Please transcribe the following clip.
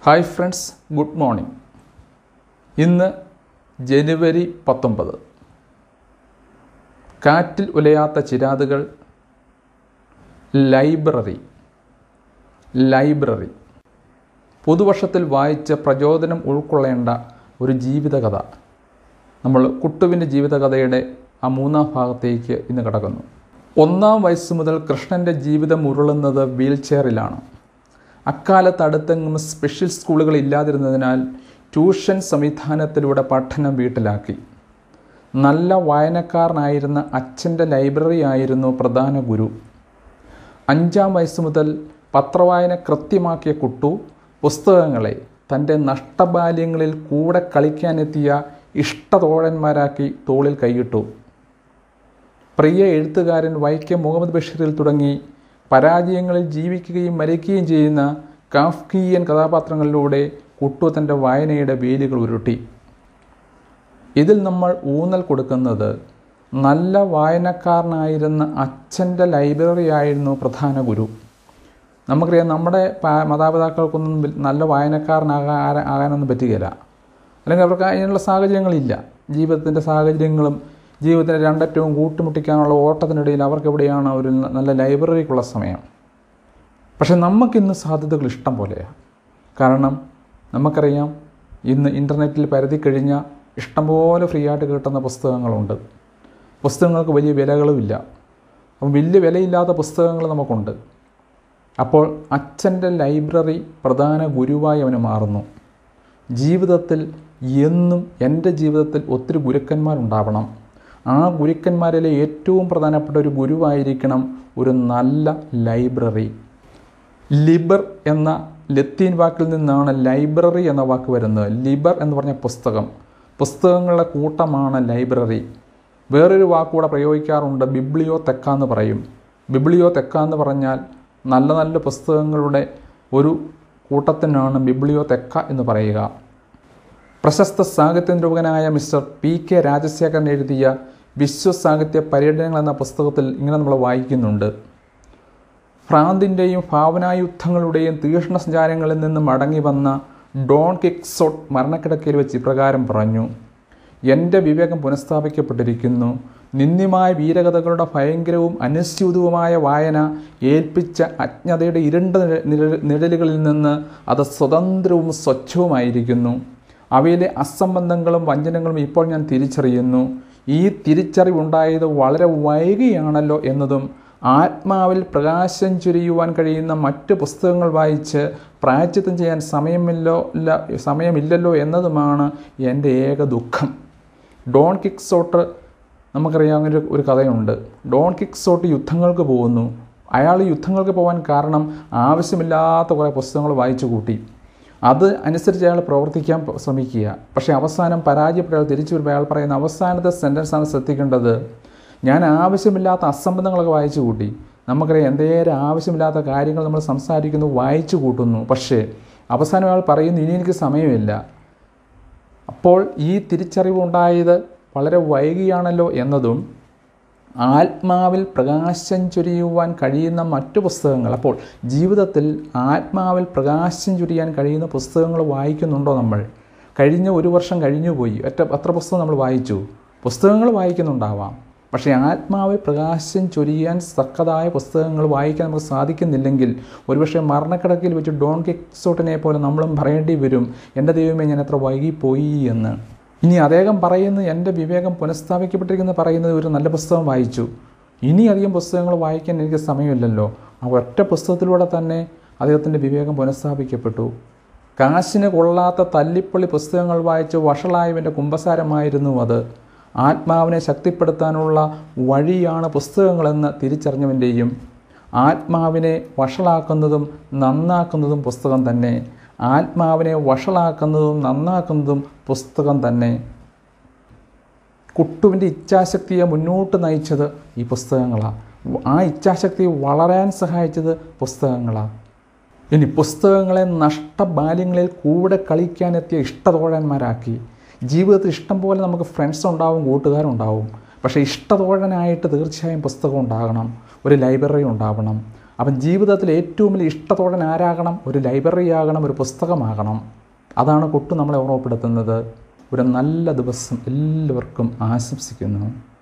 hi friends good morning ഇന്ന് ജനുവരി പത്തൊമ്പത് കാറ്റിൽ ഉലയാത്ത ചിരാതുകൾ ലൈബ്രറി ലൈബ്രറി പുതുവർഷത്തിൽ വായിച്ച പ്രചോദനം ഉൾക്കൊള്ളേണ്ട ഒരു ജീവിതകഥ നമ്മൾ കുട്ടുവിൻ്റെ ജീവിതകഥയുടെ ആ മൂന്നാം ഭാഗത്തേക്ക് ഇന്ന് കടക്കുന്നു ഒന്നാം വയസ്സ് മുതൽ കൃഷ്ണൻ്റെ ജീവിതം ഉരുളുന്നത് വീൽ ചെയറിലാണ് അക്കാലത്ത് അടുത്തെങ്ങും സ്പെഷ്യൽ സ്കൂളുകൾ ഇല്ലാതിരുന്നതിനാൽ ട്യൂഷൻ സംവിധാനത്തിലൂടെ പഠനം വീട്ടിലാക്കി നല്ല വായനക്കാരനായിരുന്ന അച്ഛൻ്റെ ലൈബ്രറി ആയിരുന്നു പ്രധാന ഗുരു അഞ്ചാം വയസ്സ് മുതൽ പത്രവായന കൃത്യമാക്കിയ കുട്ടു പുസ്തകങ്ങളെ തൻ്റെ നഷ്ടബാല്യങ്ങളിൽ കൂടെ കളിക്കാനെത്തിയ ഇഷ്ടതോഴന്മാരാക്കി തോളിൽ കൈയിട്ടു പ്രിയ എഴുത്തുകാരൻ വൈക്കം മുഹമ്മദ് ബഷീറിൽ തുടങ്ങി പരാജയങ്ങളിൽ ജീവിക്കുകയും മരിക്കുകയും ചെയ്യുന്ന കാഫ്കീയൻ കഥാപാത്രങ്ങളിലൂടെ കുട്ടു തൻ്റെ വായനയുടെ വേലികൾ ഉരുട്ടി ഇതിൽ നമ്മൾ ഊന്നൽ കൊടുക്കുന്നത് നല്ല വായനക്കാരനായിരുന്ന അച്ഛൻ്റെ ലൈബ്രറി ആയിരുന്നു പ്രധാന ഗുരു നമുക്കറിയാം നമ്മുടെ മാതാപിതാക്കൾക്കൊന്നും നല്ല വായനക്കാരനാകാൻ ആകാനൊന്നും പറ്റുകയില്ല അല്ലെങ്കിൽ അവർക്ക് അതിനുള്ള സാഹചര്യങ്ങളില്ല ജീവിതത്തിൻ്റെ സാഹചര്യങ്ങളും ജീവിതത്തിൻ്റെ രണ്ടറ്റവും കൂട്ടിമുട്ടിക്കാനുള്ള ഓട്ടത്തിനിടയിൽ അവർക്ക് എവിടെയാണ് ഒരു നല്ല ലൈബ്രറിക്കുള്ള സമയം പക്ഷേ നമുക്കിന്ന് സാധ്യതകൾ ഇഷ്ടം പോലെയാണ് കാരണം നമുക്കറിയാം ഇന്ന് ഇൻ്റർനെറ്റിൽ പരതി കഴിഞ്ഞ ഇഷ്ടംപോലെ ഫ്രീ ആയിട്ട് കിട്ടുന്ന പുസ്തകങ്ങളുണ്ട് പുസ്തകങ്ങൾക്ക് വലിയ വിലകളുമില്ല അപ്പം വലിയ വിലയില്ലാത്ത പുസ്തകങ്ങൾ നമുക്കുണ്ട് അപ്പോൾ അച്ഛൻ്റെ ലൈബ്രറി പ്രധാന ഗുരുവായി അവന് മാറുന്നു ജീവിതത്തിൽ എന്നും എൻ്റെ ജീവിതത്തിൽ ഒത്തിരി ഗുരുക്കന്മാരുണ്ടാവണം ആ ഗുരുക്കന്മാരിലെ ഏറ്റവും പ്രധാനപ്പെട്ട ഒരു ഗുരുവായിരിക്കണം ഒരു നല്ല ലൈബ്രറി ലിബർ എന്ന ലത്തീൻ വാക്കിൽ നിന്നാണ് ലൈബ്രറി എന്ന വാക്ക് വരുന്നത് ലിബർ എന്ന് പറഞ്ഞ പുസ്തകം പുസ്തകങ്ങളുടെ കൂട്ടമാണ് ലൈബ്രറി വേറൊരു വാക്കുകൂടെ പ്രയോഗിക്കാറുണ്ട് ബിബ്ലിയോ തെക്ക എന്ന് പറയും ബിബ്ലിയോ തെക്ക എന്ന് പറഞ്ഞാൽ നല്ല നല്ല പുസ്തകങ്ങളുടെ ഒരു കൂട്ടത്തിനാണ് ബിബ്ലിയോ തെക്ക എന്ന് പറയുക പ്രശസ്ത സാഹിത്യ നിരൂപകനായ മിസ്റ്റർ പി കെ രാജശേഖരൻ എഴുതിയ വിശ്വസാഹിത്യ പര്യടനങ്ങൾ എന്ന പുസ്തകത്തിൽ ഇങ്ങനെ നമ്മൾ വായിക്കുന്നുണ്ട് ഫ്രാന്തിൻ്റെയും ഭാവനായുദ്ധങ്ങളുടെയും തീക്ഷ്ണ സഞ്ചാരങ്ങളിൽ നിന്ന് മടങ്ങി വന്ന ഡോൺ കിക്സോട്ട് മരണക്കിടക്കയിൽ വെച്ച് ഇപ്രകാരം പറഞ്ഞു എൻ്റെ വിവേകം പുനഃസ്ഥാപിക്കപ്പെട്ടിരിക്കുന്നു നിന്ദ്യമായ വീരകഥകളുടെ ഭയങ്കരവും അനുസ്യൂതവുമായ വായന ഏൽപ്പിച്ച അജ്ഞതയുടെ ഇരുണ്ട നിഴലുകളിൽ നിന്ന് അത് സ്വതന്ത്രവും സ്വച്ഛവുമായിരിക്കുന്നു അവയിലെ അസംബന്ധങ്ങളും വഞ്ചനങ്ങളും ഇപ്പോൾ ഞാൻ തിരിച്ചറിയുന്നു ഈ തിരിച്ചറിവുണ്ടായത് വളരെ വൈകിയാണല്ലോ എന്നതും ആത്മാവിൽ പ്രകാശം ചുരിയുവാൻ കഴിയുന്ന മറ്റ് പുസ്തകങ്ങൾ വായിച്ച് പ്രായച്ചിത്തം ചെയ്യാൻ സമയമില്ലോ ഇല്ല സമയമില്ലല്ലോ എന്നതുമാണ് എൻ്റെ ഏക ദുഃഖം ഡോൺ കിക്സോട്ട് നമുക്കറിയാവുന്ന ഒരു കഥയുണ്ട് ഡോൺ കിക്സോട്ട് യുദ്ധങ്ങൾക്ക് പോകുന്നു അയാൾ യുദ്ധങ്ങൾക്ക് പോകാൻ കാരണം ആവശ്യമില്ലാത്ത കുറേ പുസ്തകങ്ങൾ വായിച്ചു കൂട്ടി അത് അനുസരിച്ച് അയാൾ പ്രവർത്തിക്കാൻ ശ്രമിക്കുക പക്ഷേ അവസാനം പരാജയപ്പെട്ട അയാൾ തിരിച്ചു വരുമ്പോൾ അയാൾ പറയുന്ന അവസാനത്തെ സെൻറ്റൻസാണ് ശ്രദ്ധിക്കേണ്ടത് ഞാൻ ആവശ്യമില്ലാത്ത അസംബന്ധങ്ങളൊക്കെ വായിച്ചു കൂട്ടി നമുക്കറിയാം എന്തേരം ആവശ്യമില്ലാത്ത കാര്യങ്ങൾ നമ്മൾ സംസാരിക്കുന്നു വായിച്ചു കൂട്ടുന്നു പക്ഷേ അവസാനം അയാൾ പറയുന്നു ഇനി എനിക്ക് സമയമില്ല അപ്പോൾ ഈ തിരിച്ചറിവുണ്ടായത് വളരെ വൈകിയാണല്ലോ എന്നതും ആത്മാവിൽ പ്രകാശം ചൊരിയുവാൻ കഴിയുന്ന മറ്റു പുസ്തകങ്ങൾ അപ്പോൾ ജീവിതത്തിൽ ആത്മാവിൽ പ്രകാശം ചൊരിയാൻ കഴിയുന്ന പുസ്തകങ്ങൾ വായിക്കുന്നുണ്ടോ നമ്മൾ കഴിഞ്ഞ ഒരു വർഷം കഴിഞ്ഞു പോയി ഒറ്റ അത്ര പുസ്തകം നമ്മൾ വായിച്ചു പുസ്തകങ്ങൾ വായിക്കുന്നുണ്ടാവാം പക്ഷേ ആത്മാവിൽ പ്രകാശം ചൊരിയാൻ തക്കതായ പുസ്തകങ്ങൾ വായിക്കാൻ നമുക്ക് സാധിക്കുന്നില്ലെങ്കിൽ ഒരുപക്ഷെ മരണക്കിടക്കിൽ വെച്ച് ഡോൺ കിക്സോട്ടിനെ പോലെ നമ്മളും പറയേണ്ടി വരും എൻ്റെ ദൈവമേ ഞാൻ എത്ര വൈകിപ്പോയി എന്ന് ഇനി അദ്ദേഹം പറയുന്നത് എൻ്റെ വിവേകം പുനഃസ്ഥാപിക്കപ്പെട്ടിരിക്കുന്നത് പറയുന്നത് ഒരു നല്ല പുസ്തകം വായിച്ചു ഇനി അധികം പുസ്തകങ്ങൾ വായിക്കാൻ എനിക്ക് സമയമില്ലല്ലോ ആ ഒറ്റ പുസ്തകത്തിലൂടെ തന്നെ അദ്ദേഹത്തിൻ്റെ വിവേകം പുനഃസ്ഥാപിക്കപ്പെട്ടു കാശിന് കൊള്ളാത്ത തല്ലിപ്പൊളി പുസ്തകങ്ങൾ വായിച്ച് വഷളായവൻ്റെ കുമ്പസാരമായിരുന്നു അത് ആത്മാവിനെ ശക്തിപ്പെടുത്താനുള്ള വഴിയാണ് പുസ്തകങ്ങളെന്ന് തിരിച്ചറിഞ്ഞവൻ്റെയും ആത്മാവിനെ വഷളാക്കുന്നതും നന്നാക്കുന്നതും പുസ്തകം തന്നെ ആത്മാവിനെ വഷളാക്കുന്നതും നന്നാക്കുന്നതും പുസ്തകം തന്നെ കുട്ടുവിൻ്റെ ഇച്ഛാശക്തിയെ മുന്നോട്ട് നയിച്ചത് ഈ പുസ്തകങ്ങളാണ് ആ ഇച്ഛാശക്തി വളരാൻ സഹായിച്ചത് പുസ്തകങ്ങളാണ് ഇനി പുസ്തകങ്ങളെ നഷ്ടബാല്യങ്ങളിൽ കൂടെ കളിക്കാനെത്തിയ ഇഷ്ടതോഴന്മാരാക്കി ജീവിതത്തിൽ ഇഷ്ടം പോലെ നമുക്ക് ഫ്രണ്ട്സ് ഉണ്ടാവും കൂട്ടുകാരുണ്ടാവും പക്ഷേ ഇഷ്ടതോഴനായിട്ട് തീർച്ചയായും പുസ്തകം ഉണ്ടാകണം ഒരു ലൈബ്രറി ഉണ്ടാവണം അപ്പം ജീവിതത്തിൽ ഏറ്റവും വലിയ ഇഷ്ടത്തോടൻ ആരാകണം ഒരു ലൈബ്രറി ആകണം ഒരു പുസ്തകമാകണം അതാണ് കുട്ടു നമ്മളെ ഓർമ്മപ്പെടുത്തുന്നത് ഒരു നല്ല ദിവസം എല്ലാവർക്കും ആശംസിക്കുന്നു